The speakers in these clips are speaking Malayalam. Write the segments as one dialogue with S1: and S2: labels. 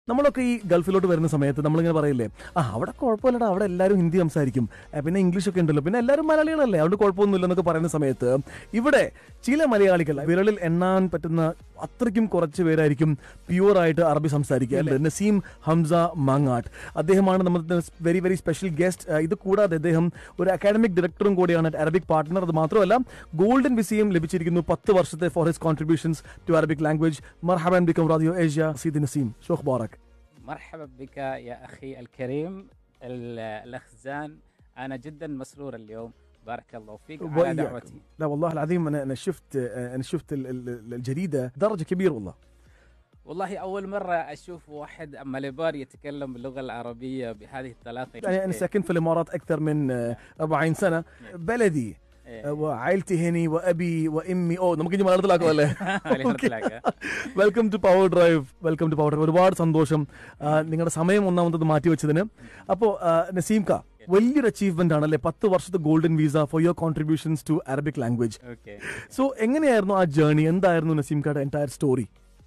S1: നമ്മളൊക്കെ ഈ ഗൾഫിലോട്ട് വരുന്ന സമയത്ത് നമ്മളിങ്ങനെ പറയില്ലേ ആ അവിടെ കുഴപ്പമില്ലടാ അവിടെ എല്ലാവരും ഹിന്ദി സംസാരിക്കും ആ, പിന്നെ ഇംഗ്ലീഷ് ഒക്കെ ഉണ്ടല്ലോ പിന്നെ എല്ലാവരും മലയാളികളല്ലേ അതുകൊണ്ട് കുഴപ്പമൊന്നുമില്ല എന്നൊക്കെ പറയുന്ന സമയത്ത് ഇവിടെ ചില മലയാളികൾ വിരളിൽ എണ്ണാൻ പറ്റുന്ന അത്രയ്ക്കും കുറച്ച് പേരായിരിക്കും പ്യുവർ ആയിട്ട് അറബി സംസാരിക്കുക അല്ലേ നസീം ഹംസ മാങ്ങാട്ട് അദ്ദേഹമാണ് നമ്മുടെ വെരി വെരി സ്പെഷ്യൽ ഗസ്റ്റ് ഇത് കൂടാതെ അദ്ദേഹം ഒരു അക്കാഡമിക് ഡയറക്ടറും കൂടിയാണ് അറബിക് പാർട്ട്ണർ അത് മാത്രമല്ല ഗോൾഡൻ വിസയും ലഭിച്ചിരിക്കുന്നു പത്ത് വർഷത്തെ for his contributions to Arabic language മർഹബൻ ബിക്കം റാദിയോ ഏഷ്യ സീദ് നസീം ഷോഖ് ബാറക്
S2: مرحبا بك يا أخي الكريم ال- الأخ زان أنا جدا مسرور اليوم بارك الله فيك على
S1: وإياكم.
S2: دعوتي
S1: لا والله العظيم انا انا شفت انا شفت ال- ال- الجريده درجه كبير والله
S2: والله أول مرة أشوف واحد ماليبار يتكلم باللغة العربية بهذه الطلاقة
S1: يعني انا ساكن في الامارات اكثر من آه، 40 سنه بلدي
S2: إيه.
S1: آه، وعائلتي هني وابي وامي ഓ നമുക്ക് ഇനി മലയാളത്തിലാക്കാം അല്ലേ
S2: മലയാളത്തിലാക്കാം.
S1: Welcome to power drive welcome to power drive ഒരുപാട് സന്തോഷം ആ, നിങ്ങളുടെ സമയം ഒന്നാമത്തത് മാറ്റി വെച്ചതിന് അപ്പോൾ നസീം ക വലിയൊരു അച്ചീവ്മെന്റ് ആണ് അല്ലേ പത്ത് വർഷത്തെ golden visa for your contributions to Arabic language
S2: okay
S1: so എങ്ങനെയായിരുന്നു ആ ജേർണി എന്തായിരുന്നു നസീം കയുടെ എൻറ്റയർ സ്റ്റോറി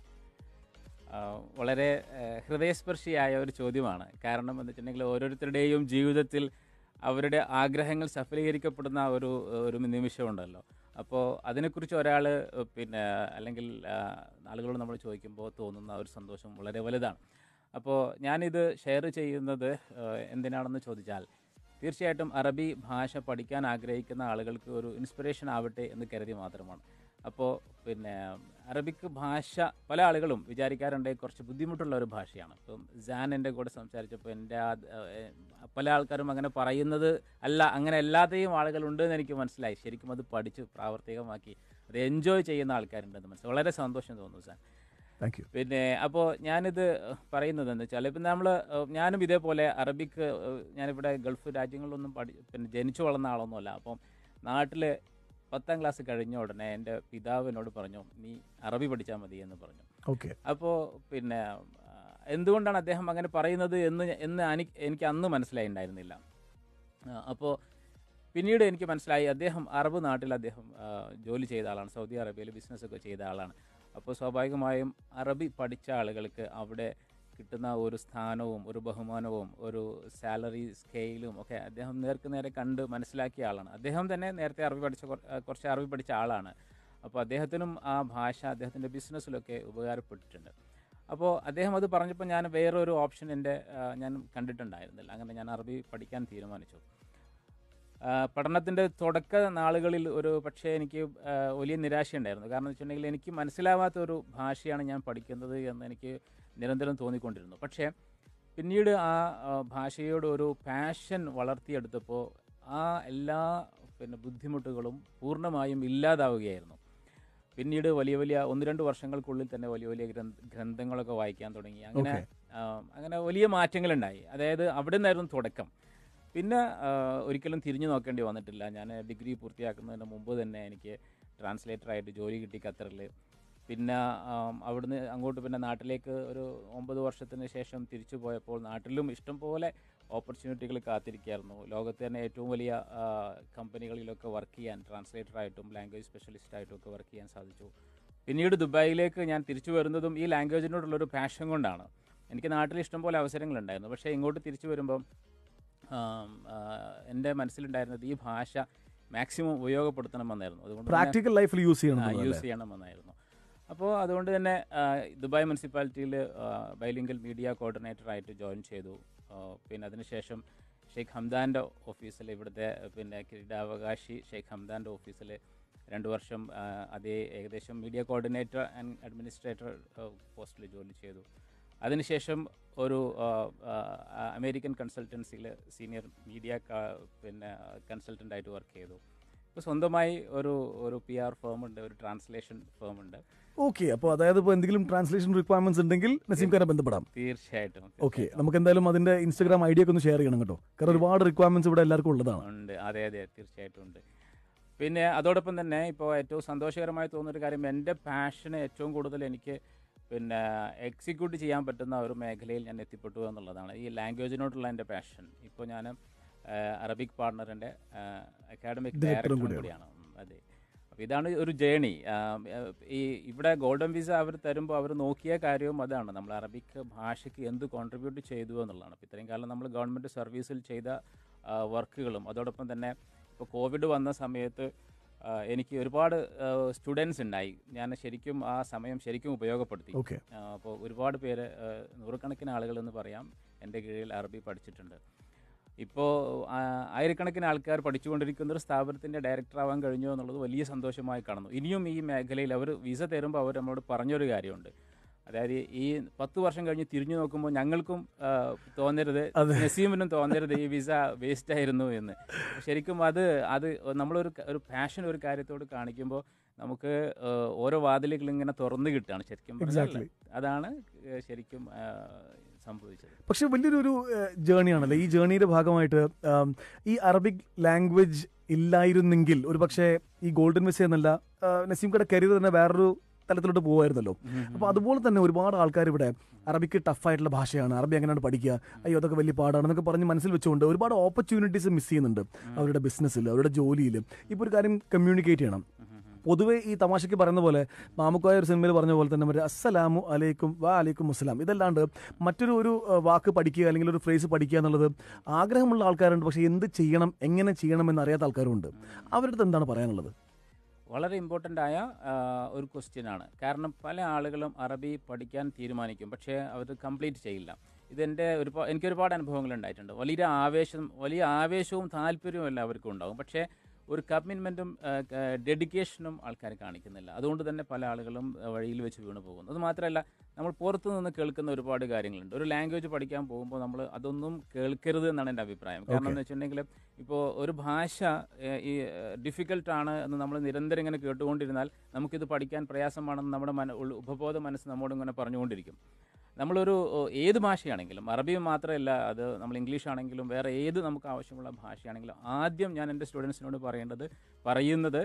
S2: ആ, വളരെ ആ, ഹൃദയസ്പർശിയായ ഒരു ചോദ്യമാണ് കാരണം എന്ന് വെച്ചിട്ടുണ്ടെങ്കിൽ ഓരോരുത്തരുടെയും ജീവിതത്തിൽ അവരുടെ ആഗ്രഹങ്ങൾ സഫലീകരിക്കപ്പെടുന്ന ഒരു ഒരു നിമിഷമുണ്ടല്ലോ അപ്പോൾ അതിനെക്കുറിച്ച് ഒരാൾ പിന്നെ അല്ലെങ്കിൽ ആ, ആളുകളോട് നമ്മൾ ചോദിക്കുമ്പോൾ തോന്നുന്ന ഒരു സന്തോഷം വളരെ വലുതാണ് അപ്പോൾ ഞാനിത് ഷെയർ ചെയ്യുന്നത് ആ, എന്തിനാണെന്ന് ചോദിച്ചാൽ തീർച്ചയായിട്ടും അറബി ഭാഷ പഠിക്കാൻ ആഗ്രഹിക്കുന്ന ആളുകൾക്ക് ഒരു ഇൻസ്പിറേഷൻ ആവട്ടെ എന്ന് കരുതി മാത്രമാണ് അപ്പോൾ പിന്നെ അറബിക് ഭാഷ പല ആളുകളും വിചാരിക്കാറുണ്ട് കുറച്ച് ബുദ്ധിമുട്ടുള്ള ഒരു ഭാഷയാണ് ഇപ്പം ജാൻ എൻ്റെ കൂടെ സംസാരിച്ചപ്പോൾ എൻ്റെ ആ ഏഹ്, പല ആൾക്കാരും അങ്ങനെ പറയുന്നത് അല്ല അങ്ങനെ അല്ലാതെയും ആളുകളുണ്ട് എന്ന് എനിക്ക് മനസ്സിലായി ശരിക്കും അത് പഠിച്ച് പ്രാവർത്തികമാക്കി അത് എൻജോയ് ചെയ്യുന്ന ആൾക്കാരുണ്ടെന്ന് മനസ്സിലായി വളരെ സന്തോഷം തോന്നുന്നു സാർ
S1: താങ്ക് യു
S2: പിന്നെ അപ്പോൾ ഞാനിത് പറയുന്നത് എന്ന് വെച്ചാൽ ഇപ്പം നമ്മൾ ഞാനും ഇതേപോലെ അറബിക്ക് ഏഹ്, ഞാനിവിടെ ഗൾഫ് രാജ്യങ്ങളിലൊന്നും പഠി പിന്നെ ജനിച്ചു വളർന്ന ആളൊന്നുമല്ല അപ്പം നാട്ടിൽ പത്താം ക്ലാസ് കഴിഞ്ഞ ഉടനെ എൻ്റെ പിതാവ് എന്നോട് പറഞ്ഞു നീ അറബി പഠിച്ചാൽ മതി എന്ന് പറഞ്ഞു
S1: ഓക്കെ
S2: അപ്പോൾ പിന്നെ ആ, എന്തുകൊണ്ടാണ് അദ്ദേഹം അങ്ങനെ പറയുന്നത് എന്ന് ഞ- എന്ന് എനിക്ക് എനിക്ക് അന്ന് മനസ്സിലായിട്ടുണ്ടായിരുന്നില്ല അപ്പോൾ പിന്നീട് എനിക്ക് മനസ്സിലായി അദ്ദേഹം അറബ് നാട്ടിൽ അദ്ദേഹം ആ, ജോലി ചെയ്ത ആളാണ് സൗദി അറേബ്യയിൽ ബിസിനസ്സൊക്കെ ചെയ്ത ആളാണ് അപ്പോൾ സ്വാഭാവികമായും അറബി പഠിച്ച ആളുകൾക്ക് അവിടെ കിട്ടുന്ന ഒരു സ്ഥാനവും ഒരു ബഹുമാനവും ഒരു സാലറി സ്കെയിലും ഒക്കെ അദ്ദേഹം നേർക്ക് നേരെ കണ്ട് മനസ്സിലാക്കിയ ആളാണ് അദ്ദേഹം തന്നെ നേരത്തെ അറബി പഠിച്ച കുറ- ആ, കുറച്ച് അറബി പഠിച്ച ആളാണ് അപ്പോൾ അദ്ദേഹത്തിനും ആ ഭാഷ അദ്ദേഹത്തിൻ്റെ ബിസിനസ്സിലൊക്കെ ഉപകാരപ്പെട്ടിട്ടുണ്ട് അപ്പോൾ അദ്ദേഹം അത് പറഞ്ഞപ്പോൾ ഞാൻ വേറൊരു ഓപ്ഷൻ എൻ്റെ ആ, ഞാൻ കണ്ടിട്ടുണ്ടായിരുന്നില്ല അങ്ങനെ ഞാൻ അറബി പഠിക്കാൻ തീരുമാനിച്ചു ആ, പഠനത്തിൻ്റെ തുടക്ക നാളുകളിൽ ഒരു പക്ഷേ എനിക്ക് ആ, വലിയ നിരാശയുണ്ടായിരുന്നു കാരണം എന്ന് വെച്ചിട്ടുണ്ടെങ്കിൽ എനിക്ക് മനസ്സിലാവാത്ത ഒരു ഭാഷയാണ് ഞാൻ പഠിക്കുന്നത് എന്ന് എനിക്ക് നിരന്തരം തോന്നിക്കൊണ്ടിരുന്നു പക്ഷേ പിന്നീട് ആ ആ, ഭാഷയോട് ഒരു പാഷൻ വളർത്തിയെടുത്തപ്പോൾ ആ എല്ലാ പിന്നെ ബുദ്ധിമുട്ടുകളും പൂർണ്ണമായും ഇല്ലാതാവുകയായിരുന്നു പിന്നീട് വലിയ വലിയ ഒന്ന് രണ്ട് വർഷങ്ങൾക്കുള്ളിൽ തന്നെ വലിയ വലിയ ഗ്രന്ഥ ഗ്രന്ഥങ്ങളൊക്കെ വായിക്കാൻ തുടങ്ങി അങ്ങനെ
S1: Okay.
S2: ആ, അങ്ങനെ വലിയ മാറ്റങ്ങളുണ്ടായി അതായത് അവിടെ നിന്നായിരുന്നു തുടക്കം പിന്നെ ആ, ഒരിക്കലും തിരിഞ്ഞു നോക്കേണ്ടി വന്നിട്ടില്ല ഞാൻ ഡിഗ്രി പൂർത്തിയാക്കുന്നതിന് മുമ്പ് തന്നെ എനിക്ക് ട്രാൻസ്ലേറ്ററായിട്ട് ജോലി കിട്ടി ഖത്തറിൽ പിന്നെ ആം, അവിടുന്ന് അങ്ങോട്ട് പിന്നെ നാട്ടിലേക്ക് ഒരു ഒമ്പത് വർഷത്തിന് ശേഷം തിരിച്ചു പോയപ്പോൾ നാട്ടിലും ഇഷ്ടംപോലെ ഓപ്പർച്യൂണിറ്റികൾ കാത്തിരിക്കുകയായിരുന്നു ലോകത്ത് തന്നെ ഏറ്റവും വലിയ ആ, കമ്പനികളിലൊക്കെ വർക്ക് ചെയ്യാൻ ട്രാൻസ്ലേറ്ററായിട്ടും ലാംഗ്വേജ് സ്പെഷ്യലിസ്റ്റായിട്ടും ഒക്കെ വർക്ക് ചെയ്യാൻ സാധിച്ചു പിന്നീട് ദുബായിലേക്ക് ഞാൻ തിരിച്ചു വരുന്നതും ഈ ലാംഗ്വേജിനോടുള്ളൊരു പാഷൻ കൊണ്ടാണ് എനിക്ക് നാട്ടിൽ ഇഷ്ടംപോലെ അവസരങ്ങളുണ്ടായിരുന്നു പക്ഷേ ഇങ്ങോട്ട് തിരിച്ചു വരുമ്പം ആം, ആ, എൻ്റെ മനസ്സിലുണ്ടായിരുന്നത് ഈ ഭാഷ മാക്സിമം ഉപയോഗപ്പെടുത്തണമെന്നായിരുന്നു അതുകൊണ്ട് തന്നെ-
S1: പ്രാക്ടിക്കൽ ലൈഫിൽ യൂസ് ചെയ്യണം
S2: യൂസ്
S1: എന്നുള്ളതല്ലേ?
S2: ചെയ്യണമെന്നായിരുന്നു അപ്പോൾ അതുകൊണ്ട് തന്നെ ആ, ദുബായ് മുനിസിപ്പാലിറ്റിയിൽ ബൈലിംഗൽ മീഡിയ കോർഡിനേറ്ററായിട്ട് ജോയിൻ ചെയ്തു ആ, പിന്നെ അതിനുശേഷം ഷെയ്ഖ് ഹംദാൻ്റെ ഓഫീസിൽ ഇവിടുത്തെ പിന്നെ കിരീടാവകാശി ഷെയ്ഖ് ഹംദാൻ്റെ ഓഫീസിൽ രണ്ട് വർഷം ആ, അതേ ഏകദേശം മീഡിയ കോർഡിനേറ്റർ ആൻഡ് അഡ്മിനിസ്ട്രേറ്റർ പോസ്റ്റിൽ ജോലി ചെയ്തു അതിനുശേഷം ഒരു ആ, ആ, അമേരിക്കൻ കൺസൾട്ടൻസിയിൽ സീനിയർ മീഡിയ ക- പിന്നെ കൺസൾട്ടൻ്റായിട്ട് വർക്ക് ചെയ്തു ഇപ്പോൾ സ്വന്തമായി ഒരു ഒരു പി ആർ ഫേം ഉണ്ട് ഒരു ട്രാൻസ്ലേഷൻ ഫേം ഉണ്ട്
S1: ഓക്കെ അപ്പോൾ അതായത് ഇപ്പോൾ എന്തെങ്കിലും ട്രാൻസ്ലേഷൻ റിക്വയർമെന്റ്സ് ഉണ്ടെങ്കിൽ നസീം ഖാനെ ബന്ധപ്പെടാം
S2: തീർച്ചയായിട്ടും
S1: ഓക്കെ
S2: തീർച്ചയായിട്ടും.
S1: നമുക്ക് എന്തായാലും അതിന്റെ ഇൻസ്റ്റാഗ്രാം ഐഡിയ ഒക്കെ ഒന്ന് ഷെയർ ചെയ്യണം കേട്ടോ കാരണം ഒരുപാട് റിക്വയർമെന്റ്സ് ഇവിടെ എല്ലാവർക്കും ഉള്ളതാണ്
S2: ഉണ്ട് അതെ അതെ തീർച്ചയായിട്ടും ഉണ്ട് പിന്നെ അതോടൊപ്പം തന്നെ ഇപ്പോൾ ഏറ്റവും സന്തോഷകരമായി തോന്നുന്നൊരു കാര്യം എൻ്റെ പാഷന് ഏറ്റവും കൂടുതൽ എനിക്ക് പിന്നെ എക്സിക്യൂട്ട് ചെയ്യാൻ പറ്റുന്ന ഒരു മേഖലയിൽ ഞാൻ എത്തിപ്പെട്ടു എന്നുള്ളതാണ് ഈ ലാംഗ്വേജിനോടുള്ള എൻ്റെ പാഷൻ ഇപ്പോൾ ഞാൻ അറബിക് പാർട്ണറിൻ്റെ അക്കാഡമിക്
S1: Director ഉം
S2: ഡയറക്ടറും
S1: കൂടിയാണ്.
S2: കൂടിയാണ് ഉം, അതെ അപ്പോൾ ഇതാണ് ഒരു ജേണി ഈ ഇവിടെ ഗോൾഡൻ വിസ അവർ തരുമ്പോൾ അവർ നോക്കിയ കാര്യവും അതാണ് നമ്മൾ അറബിക് ഭാഷയ്ക്ക് എന്ത് കോൺട്രിബ്യൂട്ട് ചെയ്തു എന്നുള്ളതാണ് അപ്പോൾ ഇത്രയും കാലം നമ്മൾ ഗവൺമെൻറ് സർവീസിൽ ചെയ്ത ആ, വർക്കുകളും അതോടൊപ്പം തന്നെ ഇപ്പോൾ കോവിഡ് വന്ന സമയത്ത് ആ, എനിക്ക് ഒരുപാട് സ്റ്റുഡൻസ് ഉണ്ടായി ഞാൻ ശരിക്കും ആ സമയം ശരിക്കും ഉപയോഗപ്പെടുത്തി
S1: ഓക്കെ
S2: അപ്പോൾ ഒരുപാട് പേര് ആ, നൂറുകണക്കിന് ആളുകൾ എന്ന് പറയാം എൻ്റെ കീഴിൽ അറബി പഠിച്ചിട്ടുണ്ട് ഇപ്പോൾ ആയിരക്കണക്കിന് ആൾക്കാർ പഠിച്ചുകൊണ്ടിരിക്കുന്ന ഒരു സ്ഥാപനത്തിൻ്റെ ഡയറക്ടർ ആവാൻ കഴിഞ്ഞു എന്നുള്ളത് വലിയ സന്തോഷമായി കാണുന്നു ഇനിയും ഈ മേഖലയിൽ അവർ വിസ തരുമ്പോൾ അവർ നമ്മളോട് പറഞ്ഞൊരു കാര്യമുണ്ട് അതായത് ഈ പത്ത് വർഷം കഴിഞ്ഞ് തിരിഞ്ഞു നോക്കുമ്പോൾ ഞങ്ങൾക്കും ആ, തോന്നരുത്
S1: അതെ.
S2: നസീമിനും തോന്നരുത് ഈ വിസ വേസ്റ്റ് ആയിരുന്നു എന്ന് ശരിക്കും അത് അത് നമ്മളൊരു ക- ഒരു പാഷൻ ഒരു കാര്യത്തോട് കാണിക്കുമ്പോൾ നമുക്ക് ആ, ഓരോ വാതിലുകൾ ഇങ്ങനെ തുറന്നു കിട്ടുകയാണ് ശരിക്കും പറഞ്ഞാൽ
S1: Exactly.
S2: അതാണ് ഏഹ്, ശരിക്കും ആ, സംഭവിച്ചത്
S1: പക്ഷെ വലിയൊരു ജേണിയാണല്ലോ ഈ ജേണിയുടെ ഭാഗമായിട്ട് ആം, ഈ അറബിക് ലാംഗ്വേജ് ഇല്ലായിരുന്നെങ്കിൽ ഒരു പക്ഷേ ഈ ഗോൾഡൻ വിസ എന്നല്ല ആ, നസീം കട കരിയർ തന്നെ വേറൊരു തലത്തിലോട്ട് പോകുമായിരുന്നല്ലോ അപ്പോൾ അതുപോലെ തന്നെ ഒരുപാട് ആൾക്കാർ ഇവിടെ അറബിക്ക് ടഫായിട്ടുള്ള ഭാഷയാണ് അറബി എങ്ങനെയാണ് പഠിക്കുക അയ്യോ അതൊക്കെ വലിയ പാടാണ് എന്നൊക്കെ പറഞ്ഞ് മനസ്സിൽ വെച്ചുകൊണ്ട് ഒരുപാട് ഓപ്പർച്യൂണിറ്റീസ് മിസ് ചെയ്യുന്നുണ്ട് അവരുടെ ബിസിനസ്സിൽ അവരുടെ ജോലിയിൽ ഇപ്പോൾ ഒരു കാര്യം കമ്മ്യൂണിക്കേറ്റ് ചെയ്യണം പൊതുവേ ഈ തമാശയ്ക്ക് പറയുന്ന പോലെ മാമുക്കായ ഒരു സിനിമയിൽ പറഞ്ഞ പോലെ തന്നെ മറ്റേ അസ്സലാമു അലൈക്കും വാ അലൈക്കും അസ്സലാം ഇതല്ലാണ്ട് മറ്റൊരു ഒരു ആ, വാക്ക് പഠിക്കുക അല്ലെങ്കിൽ ഒരു ഫ്രേസ് പഠിക്കുക എന്നുള്ളത് ആഗ്രഹമുള്ള ആൾക്കാരുണ്ട് പക്ഷേ എന്ത് ചെയ്യണം എങ്ങനെ ചെയ്യണം എന്ന് അറിയാത്ത ആൾക്കാരുണ്ട് അവരുടെ അടുത്ത് എന്താണ് പറയാനുള്ളത്
S2: വളരെ ഇമ്പോർട്ടൻ്റ് ആയ ആ, ഒരു ക്വസ്റ്റ്യൻ ആണ് കാരണം പല ആളുകളും അറബി പഠിക്കാൻ തീരുമാനിക്കും പക്ഷേ അവർ കംപ്ലീറ്റ് ചെയ്യില്ല ഇതെൻ്റെ ഒരുപാട് എനിക്ക് ഒരുപാട് അനുഭവങ്ങൾ ഉണ്ടായിട്ടുണ്ട് വലിയ ആവേശം വലിയ ആവേശവും താല്പര്യവും എല്ലാവർക്കും ഉണ്ടാകും പക്ഷേ ഒരു കമ്മിറ്റ്മെൻറ്റും ഡെഡിക്കേഷനും ആൾക്കാർ കാണിക്കുന്നില്ല അതുകൊണ്ട് തന്നെ പല ആളുകളും ആ, വഴിയിൽ വെച്ച് വീണ് പോകുന്നു അത് മാത്രമല്ല നമ്മൾ പുറത്തു നിന്ന് കേൾക്കുന്ന ഒരുപാട് കാര്യങ്ങളുണ്ട് ഒരു ലാംഗ്വേജ് പഠിക്കാൻ പോകുമ്പോൾ നമ്മൾ അതൊന്നും കേൾക്കരുത് എന്നാണ് എൻ്റെ അഭിപ്രായം കാരണം എന്ന് വെച്ചിട്ടുണ്ടെങ്കിൽ ഇപ്പോൾ ഒരു ഭാഷ ഏഹ്, ഈ ഡിഫിക്കൽട്ടാണ് എന്ന് നമ്മൾ നിരന്തരം ഇങ്ങനെ കേട്ടുകൊണ്ടിരുന്നാൽ നമുക്കിത് പഠിക്കാൻ പ്രയാസമാണെന്ന് നമ്മുടെ മന ഉൾ- ഉപബോധ മനസ്സ് നമ്മോട് ഇങ്ങനെ പറഞ്ഞുകൊണ്ടിരിക്കും നമ്മളൊരു ഏഹ്, ഏത് ഭാഷയാണെങ്കിലും അറബി മാത്രമല്ല അത് നമ്മൾ ഇംഗ്ലീഷ് ആണെങ്കിലും വേറെ ഏത് നമുക്ക് ആവശ്യമുള്ള ഭാഷയാണെങ്കിലും ആദ്യം ഞാൻ എൻ്റെ സ്റ്റുഡൻസിനോട് പറയേണ്ടത് പറയുന്നത്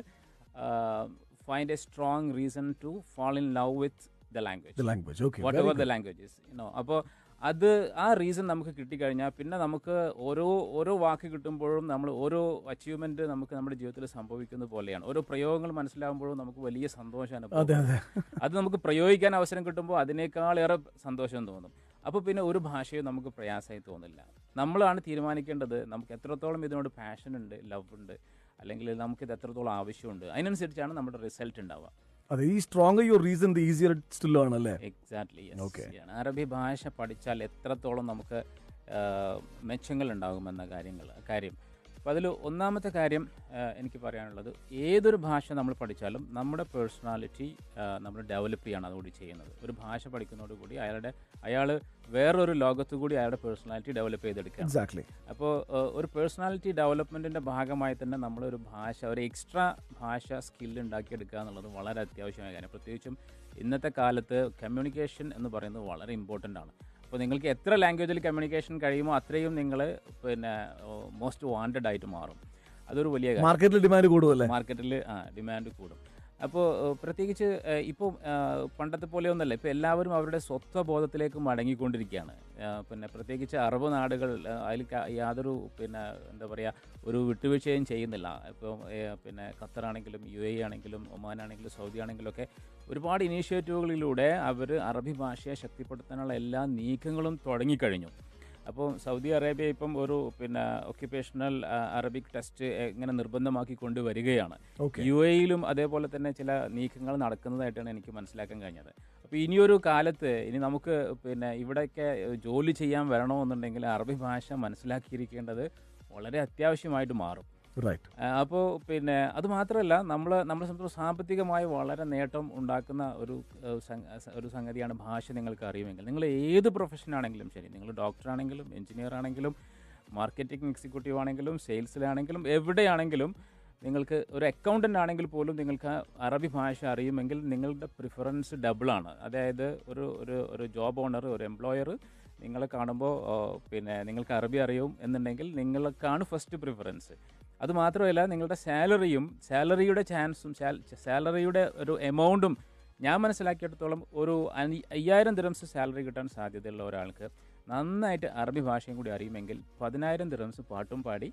S2: find a strong reason to fall in love with the language
S1: language okay
S2: whatever the languages you know അപ്പോൾ അത് ആ റീസൺ നമുക്ക് കിട്ടിക്കഴിഞ്ഞാൽ പിന്നെ നമുക്ക് ഓരോ ഓരോ വാക്ക് കിട്ടുമ്പോഴും നമ്മൾ ഓരോ അച്ചീവ്മെന്റ് നമുക്ക് നമ്മുടെ ജീവിതത്തിൽ സംഭവിക്കുന്നത് പോലെയാണ് ഓരോ പ്രയോഗങ്ങൾ മനസ്സിലാകുമ്പോഴും നമുക്ക് വലിയ സന്തോഷം
S1: അതെ
S2: അനുഭവം
S1: അതെ
S2: അത് നമുക്ക് പ്രയോഗിക്കാൻ അവസരം കിട്ടുമ്പോൾ അതിനേക്കാളേറെ സന്തോഷം തോന്നും അപ്പോൾ പിന്നെ ഒരു ഭാഷയും നമുക്ക് പ്രയാസമായി തോന്നില്ല നമ്മളാണ് തീരുമാനിക്കേണ്ടത് നമുക്ക് എത്രത്തോളം ഇതിനോട് പാഷൻ ഉണ്ട് ലവ് ഉണ്ട് അല്ലെങ്കിൽ നമുക്കിത് എത്രത്തോളം ആവശ്യമുണ്ട് അതിനനുസരിച്ചാണ് നമ്മുടെ റിസൾട്ട് ഉണ്ടാവുക
S1: അതെ ഈ strong your reason the easier still ആണ് അല്ലേ
S2: എക്സാക്ട്ലി
S1: Okay.
S2: അറബി ഭാഷ പഠിച്ചാൽ എത്രത്തോളം നമുക്ക് ആ, മെച്ചങ്ങൾ ഉണ്ടാകുമെന്ന കാര്യങ്ങൾ കാര്യം അപ്പോൾ അതിൽ ഒന്നാമത്തെ കാര്യം ആ, എനിക്ക് പറയാനുള്ളത് ഏതൊരു ഭാഷ നമ്മൾ പഠിച്ചാലും നമ്മുടെ പേഴ്സണാലിറ്റി നമ്മൾ ഡെവലപ്പ് ചെയ്യാണ് അതുകൂടി ചെയ്യുന്നത് ഒരു ഭാഷ പഠിക്കുന്നതോടുകൂടി അയാളുടെ അയാൾ വേറൊരു ലോകത്തു കൂടി അയാളുടെ പേഴ്സണാലിറ്റി ഡെവലപ്പ് ചെയ്തെടുക്കുകയാണ്
S1: എക്സാക്ട്ലി
S2: അപ്പോൾ ഏഹ്, ഒരു പേഴ്സണാലിറ്റി ഡെവലപ്മെൻറ്റിൻ്റെ ഭാഗമായി തന്നെ നമ്മളൊരു ഭാഷ ഒരു എക്സ്ട്രാ ഭാഷ സ്കില്ല് ഉണ്ടാക്കിയെടുക്കുക എന്നുള്ളത് വളരെ അത്യാവശ്യമായ കാര്യം പ്രത്യേകിച്ചും ഇന്നത്തെ കാലത്ത് കമ്മ്യൂണിക്കേഷൻ എന്ന് പറയുന്നത് വളരെ ഇമ്പോർട്ടൻ്റ് ആണ് അപ്പോൾ നിങ്ങൾക്ക് എത്ര ലാംഗ്വേജിൽ കമ്മ്യൂണിക്കേഷൻ കഴിയുമോ അത്രയും നിങ്ങൾ പിന്നെ മോസ്റ്റ് വാണ്ടഡ് ആയിട്ട് മാറും അതൊരു വലിയ കാര്യം
S1: മാർക്കറ്റിൽ ഡിമാൻഡ് കൂടുമല്ലേ
S2: മാർക്കറ്റിൽ ആ ഡിമാൻഡ് കൂടും അപ്പോൾ പ്രത്യേകിച്ച് ഏഹ്, ഇപ്പോൾ ഏഹ്, പണ്ടത്തെ പോലെയൊന്നല്ല ഇപ്പോൾ എല്ലാവരും അവരുടെ സ്വത്വബോധത്തിലേക്ക് മടങ്ങിക്കൊണ്ടിരിക്കുകയാണ് ഏഹ്, പിന്നെ പ്രത്യേകിച്ച് അറബ് നാടുകൾ ഏഹ്, അതിൽ ക- യാതൊരു പിന്നെ എന്താ പറയുക ഒരു വിട്ടുവീഴ്ചയും ചെയ്യുന്നില്ല ഇപ്പോൾ ഏഹ്, പിന്നെ ഖത്തറാണെങ്കിലും യു എ ആണെങ്കിലും ഒമാൻ ആണെങ്കിലും സൗദി ആണെങ്കിലും ഒക്കെ ഒരുപാട് ഇനീഷ്യേറ്റീവുകളിലൂടെ അവർ അറബി ഭാഷയെ ശക്തിപ്പെടുത്താനുള്ള എല്ലാ നീക്കങ്ങളും തുടങ്ങിക്കഴിഞ്ഞു അപ്പോൾ സൗദി അറേബ്യ ഇപ്പം ഒരു പിന്നെ ഒക്യുപ്പേഷണൽ അറബിക് ടെസ്റ്റ് ഇങ്ങനെ നിർബന്ധമാക്കി കൊണ്ടുവരികയാണ്
S1: ഓക്കെ
S2: യു എയിലും അതേപോലെ തന്നെ ചില നീക്കങ്ങൾ നടക്കുന്നതായിട്ടാണ് എനിക്ക് മനസ്സിലാക്കാൻ കഴിഞ്ഞത് അപ്പോൾ ഇനിയൊരു കാലത്ത് ഇനി നമുക്ക് പിന്നെ ഇവിടെയൊക്കെ ജോലി ചെയ്യാൻ വരണമെന്നുണ്ടെങ്കിൽ അറബി ഭാഷ മനസ്സിലാക്കിയിരിക്കേണ്ടത് വളരെ അത്യാവശ്യമായിട്ട് മാറും
S1: റൈറ്റ്
S2: അപ്പോൾ പിന്നെ അത് മാത്രമല്ല നമ്മൾ നമ്മളെ സംബന്ധിച്ച് സാമ്പത്തികമായി വളരെ നേട്ടം ഉണ്ടാക്കുന്ന ഒരു ഏഹ്, സംഗ- ഒരു സംഗതിയാണ് ഭാഷ നിങ്ങൾക്ക് അറിയുമെങ്കിൽ നിങ്ങൾ ഏത് പ്രൊഫഷൻ ആണെങ്കിലും ശരി നിങ്ങൾ ഡോക്ടർ ആണെങ്കിലും എഞ്ചിനീയർ ആണെങ്കിലും മാർക്കറ്റിംഗ് എക്സിക്യൂട്ടീവ് ആണെങ്കിലും സെയിൽസിലാണെങ്കിലും എവിടെയാണെങ്കിലും നിങ്ങൾക്ക് ഒരു അക്കൗണ്ടൻ്റ് ആണെങ്കിൽ പോലും നിങ്ങൾക്ക് ആ അറബി ഭാഷ അറിയുമെങ്കിൽ നിങ്ങളുടെ പ്രിഫറൻസ് ഡബിളാണ് അതായത് ഒരു ഒരു ഒരു ജോബ് ഓണർ ഒരു എംപ്ലോയർ നിങ്ങളെ കാണുമ്പോൾ ഓ, പിന്നെ നിങ്ങൾക്ക് അറബി അറിയും എന്നുണ്ടെങ്കിൽ നിങ്ങൾക്കാണ് ഫസ്റ്റ് പ്രിഫറൻസ് അത് മാത്രമല്ല നിങ്ങളുടെ സാലറിയും സാലറിയുടെ ചാൻസും സാലറിയുടെ ഒരു എമൗണ്ടും ഞാൻ മനസ്സിലാക്കിയിടത്തോളം ഒരു അനി- അയ്യായിരം ദിറംസ് സാലറി കിട്ടാൻ സാധ്യതയുള്ള ഒരാൾക്ക് നന്നായിട്ട് അറബി ഭാഷയും കൂടി അറിയുമെങ്കിൽ പതിനായിരം ദിറംസ് പാട്ടും പാടി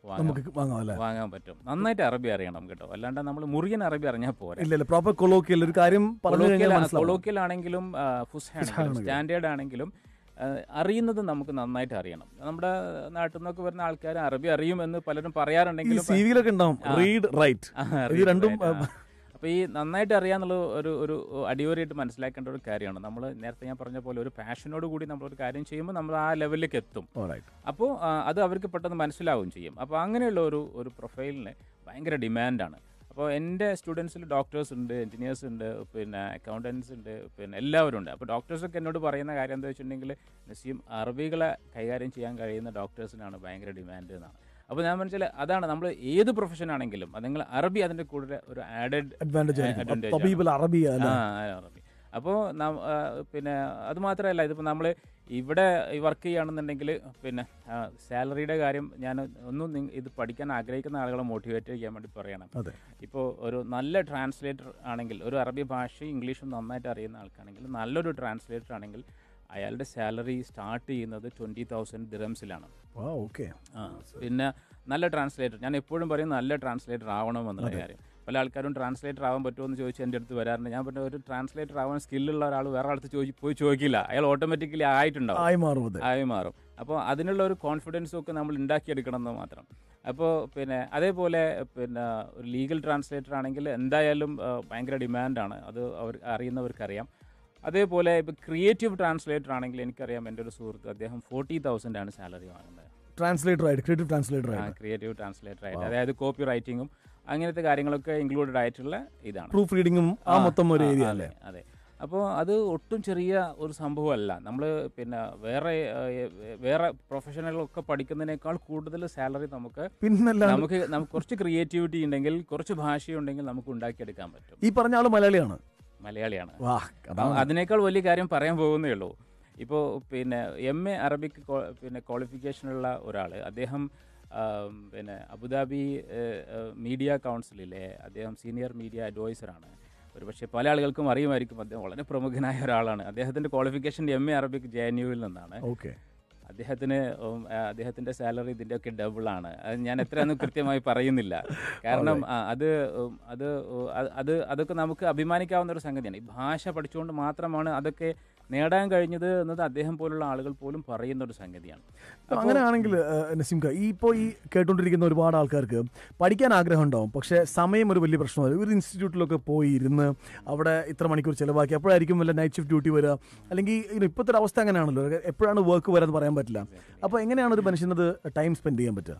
S2: വാങ്ങാൻ
S1: നമുക്ക് വാങ്ങാം അല്ലേ
S2: വാങ്ങാൻ പറ്റും നന്നായിട്ട് അറബി അറിയണം കേട്ടോ അല്ലാണ്ട് നമ്മൾ മുറിയൻ അറബി അറിഞ്ഞാൽ പോരാ
S1: ഇല്ല ഇല്ല പ്രോപ്പർ കൊളോക്കിയൽ ഒരു കാര്യം പറഞ്ഞു കഴിഞ്ഞാൽ മനസ്സിലാവും
S2: കൊളോക്കിയൽ ആണെങ്കിലും ഫുസ് ആണെങ്കിലും സ്റ്റാൻഡേർഡ് ആണെങ്കിലും ആ, അറിയുന്നത് നമുക്ക് നന്നായിട്ട് അറിയണം നമ്മുടെ നാട്ടിൽ നിന്നൊക്കെ വരുന്ന ആൾക്കാർ അറബി അറിയുമെന്ന് പലരും
S1: ഈ
S2: പറയാറുണ്ടെങ്കിലും
S1: സി വിയിലൊക്കെ ഉണ്ടാവും റീഡ് റൈറ്റ്
S2: ആ,
S1: ഇത്
S2: read
S1: രണ്ടും,
S2: right. ആ. അപ്പൊ ഈ നന്നായിട്ട് അറിയാന്നുള്ള ഒരു ഒരു അടിയോരിയായിട്ട് മനസ്സിലാക്കേണ്ട ഒരു കാര്യമാണ് നമ്മൾ നേരത്തെ ഞാൻ പറഞ്ഞ പോലെ ഒരു പാഷനോട് കൂടി നമ്മൾ ഒരു കാര്യം ചെയ്യുമ്പോൾ നമ്മൾ ആ ലെവലിലേക്ക് എത്തും അപ്പോൾ അത് അവർക്ക് പെട്ടെന്ന് മനസ്സിലാവുകയും ചെയ്യും അപ്പോൾ അങ്ങനെയുള്ള ഒരു ഒരു പ്രൊഫൈലിന് ഭയങ്കര ഡിമാൻഡാണ് അപ്പോൾ എൻ്റെ സ്റ്റുഡൻസിൽ ഡോക്ടേഴ്സ് ഉണ്ട് എഞ്ചിനീയേഴ്സ് ഉണ്ട് പിന്നെ അക്കൗണ്ടൻസ് ഉണ്ട് പിന്നെ എല്ലാവരും ഉണ്ട് അപ്പോൾ ഡോക്ടേഴ്സൊക്കെ എന്നോട് പറയുന്ന കാര്യം എന്താ വെച്ചിട്ടുണ്ടെങ്കിൽ നസീം അറബികളെ കൈകാര്യം ചെയ്യാൻ കഴിയുന്ന ഡോക്ടേഴ്സിനാണ് ഭയങ്കര ഡിമാൻഡ് എന്നാണ് അപ്പോൾ ഞാൻ മനസ്സിൽ അതാണ് നമ്മൾ ഏത് പ്രൊഫഷൻ ആണെങ്കിലും അത് നിങ്ങൾ അറബി അതിൻ്റെ കൂടെ ഒരു ആഡഡ്
S1: അഡ്വാൻറ്റേജ്
S2: advantage
S1: ആയിരിക്കും തബീബൽ അറബിയ അല്ലേ
S2: ആ അറബി അപ്പോൾ പിന്നെ അത് മാത്രമല്ല ഇതിപ്പോൾ നമ്മൾ ഇവിടെ വർക്ക് ചെയ്യുകയാണെന്നുണ്ടെങ്കിൽ പിന്നെ സാലറിയുടെ കാര്യം ഞാൻ ഒന്നും നിങ്ങ- ഇത് പഠിക്കാൻ ആഗ്രഹിക്കുന്ന ആളുകളെ മോട്ടിവേറ്റ് ചെയ്യാൻ വേണ്ടി പറയണം
S1: അതെ
S2: ഇപ്പോൾ ഒരു നല്ല ട്രാൻസ്ലേറ്റർ ആണെങ്കിൽ ഒരു അറബി ഭാഷയും ഇംഗ്ലീഷും നന്നായിട്ട് അറിയുന്ന ആൾക്കാണെങ്കിൽ നല്ലൊരു ട്രാൻസ്ലേറ്റർ ആണെങ്കിൽ അയാളുടെ സാലറി സ്റ്റാർട്ട് ചെയ്യുന്നത് ട്വൻറ്റി തൗസൻഡ് ദിറംസിലാണ്
S1: ആ ഓക്കെ
S2: ആ പിന്നെ നല്ല ട്രാൻസ്ലേറ്റർ ഞാൻ എപ്പോഴും പറയും നല്ല ട്രാൻസ്ലേറ്റർ ആവണമെന്നുള്ള കാര്യം പല ആൾക്കാരും ട്രാൻസ്ലേറ്റർ ആവാൻ പറ്റുമോ എന്ന് ചോദിച്ച് എൻ്റെ അടുത്ത് വരാറുണ്ട് ഞാൻ പറഞ്ഞ ഒരു ട്രാൻസ്ലേറ്റർ ആവാൻ സ്കില്ലുള്ള ഒരാൾ വേറെ അടുത്ത് ചോദിച്ച് പോയി ചോദിക്കില്ല അയാൾ ഓട്ടോമാറ്റിക്കലി ആയിട്ടുണ്ടാവും
S1: ആയി മാറും അതെ
S2: ആയി മാറും അപ്പോൾ അതിനുള്ള ഒരു കോൺഫിഡൻസും ഒക്കെ നമ്മൾ ഉണ്ടാക്കിയെടുക്കണം എന്ന് മാത്രം അപ്പോൾ പിന്നെ അതേപോലെ പിന്നെ ഒരു ലീഗൽ ട്രാൻസ്ലേറ്റർ ആണെങ്കിൽ എന്തായാലും ആ, ഭയങ്കര ഡിമാൻഡാണ് അത് അവർ അറിയുന്നവർക്കറിയാം അതേപോലെ ഇപ്പോൾ ക്രിയേറ്റീവ് ട്രാൻസ്ലേറ്റർ ആണെങ്കിൽ എനിക്കറിയാം എൻ്റെ ഒരു സുഹൃത്ത് അദ്ദേഹം ഫോർട്ടി തൗസൻഡ് ആണ് സാലറി വാങ്ങുന്നത്
S1: ട്രാൻസ്ലേറ്റർ ആയിട്ട് ക്രിയേറ്റീവ് ട്രാൻസ്ലേറ്റർ ആയിട്ട്
S2: ക്രിയേറ്റീവ് ട്രാൻസ്ലേറ്റർ ആയിട്ട് അതായത് കോപ്പി റൈറ്റിങ്ങും അങ്ങനത്തെ കാര്യങ്ങളൊക്കെ ഇൻക്ലൂഡഡ് ആയിട്ടുള്ള ഇതാണ്
S1: പ്രൂഫ് റീഡിങ്ങും ആ മൊത്തം ഒരു ഏരിയ
S2: ആ,
S1: അല്ലേ
S2: അതെ അതെ അപ്പോൾ അത് ഒട്ടും ചെറിയ ഒരു സംഭവമല്ല നമ്മൾ പിന്നെ വേറെ ഏഹ്, വേറെ പ്രൊഫഷണലൊക്കെ പഠിക്കുന്നതിനേക്കാൾ കൂടുതൽ സാലറി നമുക്ക്
S1: പിന്നല്ല
S2: നമുക്ക് നമുക്ക് കുറച്ച് ക്രിയേറ്റിവിറ്റി ഉണ്ടെങ്കിൽ കുറച്ച് ഭാഷയുണ്ടെങ്കിൽ നമുക്ക് ഉണ്ടാക്കിയെടുക്കാൻ പറ്റും
S1: ഈ പറഞ്ഞ ആള് മലയാളിയാണ്
S2: മലയാളിയാണ്
S1: വാ അതാണ്
S2: അതിനേക്കാൾ വലിയ കാര്യം പറയാൻ പോകുന്നേ ഉള്ളൂ ഇപ്പോൾ പിന്നെ എം എ അറബിക് ക്വാ- പിന്നെ ക്വാളിഫിക്കേഷനുള്ള ഒരാൾ അദ്ദേഹം ആം, പിന്നെ അബുദാബി ഏഹ്, ഏഹ്, മീഡിയ കൗൺസിലിലെ അദ്ദേഹം സീനിയർ മീഡിയ അഡ്വൈസറാണ് ഒരുപക്ഷെ പല ആളുകൾക്കും അറിയുമായിരിക്കും അദ്ദേഹം വളരെ പ്രമുഖനായ ഒരാളാണ് അദ്ദേഹത്തിൻ്റെ qualification M A Arabic J N യുവിൽ നിന്നാണ്
S1: ഓക്കെ
S2: അദ്ദേഹത്തിന് ഉം, ആ, അദ്ദേഹത്തിന്റെ സാലറി ഇതിന്റെ ഒക്കെ ഡബിൾ ആണ് അത് ഞാൻ എത്രയൊന്നും കൃത്യമായി പറയുന്നില്ല കാരണം ആ, അത് ഉം, അത് ഉം, അത് അത് അതൊക്കെ നമുക്ക് അഭിമാനിക്കാവുന്ന ഒരു സംഗതിയാണ് ഈ ഭാഷ പഠിച്ചുകൊണ്ട് മാത്രമാണ് അതൊക്കെ നേടാൻ കഴിഞ്ഞത് എന്നത് അദ്ദേഹം പോലുള്ള ആളുകൾ പോലും പറയുന്ന ഒരു സംഗതിയാണ്
S1: അപ്പൊ അങ്ങനെയാണെങ്കിൽ നസീംക ഈ ഇപ്പോൾ ഈ കേട്ടുകൊണ്ടിരിക്കുന്ന ഒരുപാട് ആൾക്കാർക്ക് പഠിക്കാൻ ആഗ്രഹം ഉണ്ടാവും പക്ഷേ സമയം ഒരു വലിയ പ്രശ്നമാണ് ഒരു ഇൻസ്റ്റിറ്റ്യൂട്ടിലൊക്കെ പോയി ഇരുന്ന് അവിടെ ഇത്ര മണിക്കൂർ ചിലവാക്കി അപ്പോഴായിരിക്കും വല്ല നൈറ്റ് ഷിഫ്റ്റ് ഡ്യൂട്ടി വരിക അല്ലെങ്കിൽ ഇനി ഇപ്പോഴത്തെ ഒരു അവസ്ഥ അങ്ങനെയാണല്ലോ എപ്പോഴാണ് വർക്ക് വരാന്ന് പറയാൻ പറ്റില്ല അപ്പോൾ എങ്ങനെയാണ് ഒരു മനുഷ്യനത് ടൈം സ്പെൻഡ് ചെയ്യാൻ പറ്റുക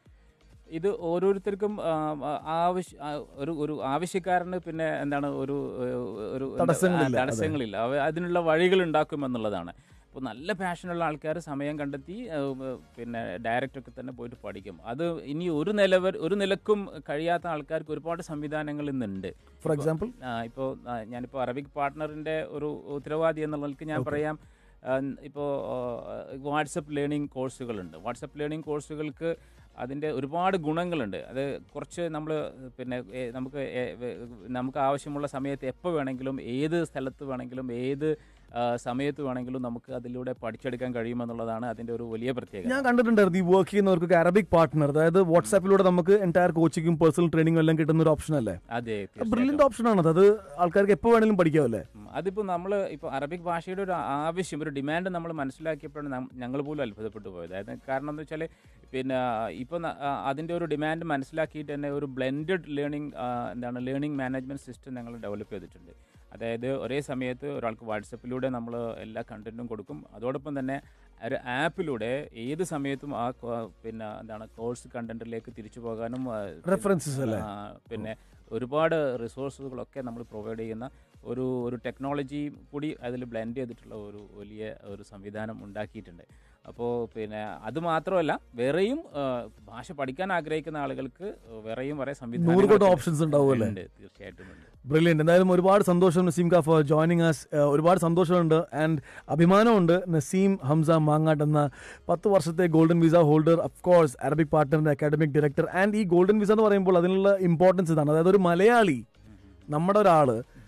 S2: ഇത് ഓരോരുത്തർക്കും ആ, ആ, ആവശ്യ ആ, ഒരു ഒരു ആവശ്യക്കാരന് പിന്നെ എന്താണ് ഒരു ഏഹ്, ഒരു എന്താ-
S1: തടസ്സങ്ങളില്ല,
S2: ആ, തടസ്സങ്ങളില്ല അവ അതിനുള്ള വഴികൾ ഉണ്ടാക്കും എന്നുള്ളതാണ് ഇപ്പോൾ നല്ല പാഷനുള്ള ആൾക്കാർ സമയം കണ്ടെത്തി ഏഹ്, പിന്നെ ഡയറക്റ്റ് ഒക്കെ തന്നെ പോയിട്ട് പഠിക്കും അത് ഇനി ഒരു നിലവർ ഒരു നിലക്കും കഴിയാത്ത ആൾക്കാർക്ക് ഒരുപാട് സംവിധാനങ്ങൾ ഇന്നുണ്ട്
S1: ഫോർ എക്സാമ്പിൾ
S2: ഇപ്പോൾ ഞാനിപ്പോൾ അറബിക് പാർട്ട്ണറിൻ്റെ ഒരു ഉത്തരവാദി എന്നുള്ളതിലേക്ക് ഞാൻ പറയാം ഇപ്പോൾ വാട്സപ്പ് ലേണിംഗ് കോഴ്സുകളുണ്ട് വാട്സപ്പ് ലേണിംഗ് കോഴ്സുകൾക്ക് അതിൻ്റെ ഒരുപാട് ഗുണങ്ങളുണ്ട് അത് കുറച്ച് നമ്മൾ പിന്നെ ഏ, നമുക്ക് ഏ, വേ- നമുക്ക് ആവശ്യമുള്ള സമയത്ത് എപ്പോൾ വേണമെങ്കിലും ഏത് സ്ഥലത്ത് വേണമെങ്കിലും ഏത് ആ, സമയത്ത് വേണമെങ്കിലും നമുക്ക് അതിലൂടെ പഠിച്ചെടുക്കാൻ കഴിയുമെന്നുള്ളതാണ് അതിൻ്റെ ഒരു വലിയ പ്രത്യേകത
S1: ഞാൻ കണ്ടിട്ടുണ്ടായിരുന്നു ഈ വർക്ക് ചെയ്യുന്നവർക്കൊക്കെ അറബിക് പാർട്ട്ണർ അതായത് വാട്സാപ്പിലൂടെ നമുക്ക് എൻറ്റയർ കോച്ചിങ്ങും പേഴ്സണൽ ട്രെയിനിങ്ങും എല്ലാം കിട്ടുന്ന ഒരു ഓപ്ഷൻ അല്ലേ
S2: അതെ തീർച്ചയായിട്ടും.
S1: ബ്രില്യൻ്റ് ഓപ്ഷൻ ആണത് അത് ആൾക്കാർക്ക് എപ്പോൾ വേണമെങ്കിലും പഠിക്കാമല്ലേ
S2: ഉം. അതിപ്പോൾ നമ്മൾ ഇപ്പോൾ അറബിക് ഭാഷയുടെ ഒരു ആവശ്യം ഒരു ഡിമാൻഡ് നമ്മൾ മനസ്സിലാക്കിയപ്പോഴാണ് നം- ഞങ്ങൾ പോലും അത്ഭുതപ്പെട്ടു പോയത് അതായത് കാരണം എന്ന് വെച്ചാൽ പിന്നെ ഇപ്പോൾ അതിൻ്റെ ഒരു ഡിമാൻഡ് മനസ്സിലാക്കിയിട്ട് തന്നെ ഒരു ബ്ലെൻഡഡ് ലേണിംഗ് എന്താണ് ലേണിംഗ് മാനേജ്മെൻറ്റ് സിസ്റ്റം ഞങ്ങൾ ഡെവലപ്പ് ചെയ്തിട്ടുണ്ട് അതായത് ഒരേ സമയത്ത് ഒരാൾക്ക് വാട്സപ്പിലൂടെ നമ്മൾ എല്ലാ കണ്ടന്റും കൊടുക്കും അതോടൊപ്പം തന്നെ ഒരു ആപ്പിലൂടെ ഏത് സമയത്തും ആ കോ- പിന്നെ എന്താണ് കോഴ്സ് കണ്ടന്റിലേക്ക് തിരിച്ചു പോകാനും ആ,
S1: റെഫറൻസസ് അല്ലേ
S2: ആ, പിന്നെ ഒരുപാട് റിസോഴ്സുകളൊക്കെ നമ്മൾ പ്രൊവൈഡ് ചെയ്യുന്ന ഒരു ഒരു ടെക്നോളജി കൂടി അതിൽ ബ്ലെൻഡ് ചെയ്തിട്ടുള്ള ഒരു വലിയ ഒരു സംവിധാനം ഉണ്ടാക്കിയിട്ടുണ്ട് അപ്പോൾ പിന്നെ അത് മാത്രമല്ല വേറെയും ആ, ഭാഷ പഠിക്കാൻ ആഗ്രഹിക്കുന്ന ആളുകൾക്ക് വേറെയും കുറേ
S1: നൂറ് കോടി ഓപ്ഷൻസ് ഉണ്ടാവുമല്ലേ
S2: ഉണ്ട് തീർച്ചയായിട്ടും ഉണ്ട്
S1: ബ്രില്യൻ്റ് എന്തായാലും ഒരുപാട് സന്തോഷം നസീം ക ഫോർ ജോയിനിങ് അസ് ഒരുപാട് സന്തോഷമുണ്ട് ആൻഡ് അഭിമാനമുണ്ട് നസീം ഹംസ മാങ്ങാട്ട് എന്ന പത്ത് വർഷത്തെ golden visa holder of course Arabic പാർട്ട്ണറിന്റെ അക്കാഡമിക് ഡയറക്ടർ ആൻഡ് ഈ ഗോൾഡൻ വിസ എന്ന് പറയുമ്പോൾ അതിനുള്ള ഇമ്പോർട്ടൻസ് ഇതാണ് അതായത് ഒരു മലയാളി നമ്മുടെ ഒരാള്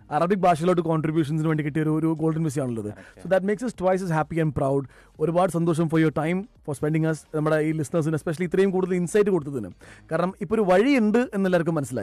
S1: അറബിക് ഭാഷയിലോട്ട് കോൺട്രിബ്യൂഷൻസിന് വേണ്ടി കിട്ടിയ ഒരു ഒരു ഗോൾഡൻ വിസ ആണുള്ളത് so that makes us twice as happy and proud ഒരുപാട് സന്തോഷം for your time for spending us നമ്മുടെ ഈ ലിസ്ണേഴ്സിന് എസ്പെഷ്യലി ഇത്രയും കൂടുതൽ ഇൻസൈറ്റ് കൊടുത്തതിന് കാരണം ഇപ്പോൾ ഒരു വഴിയുണ്ട് എന്നെല്ലാവർക്കും മനസ്സിലായി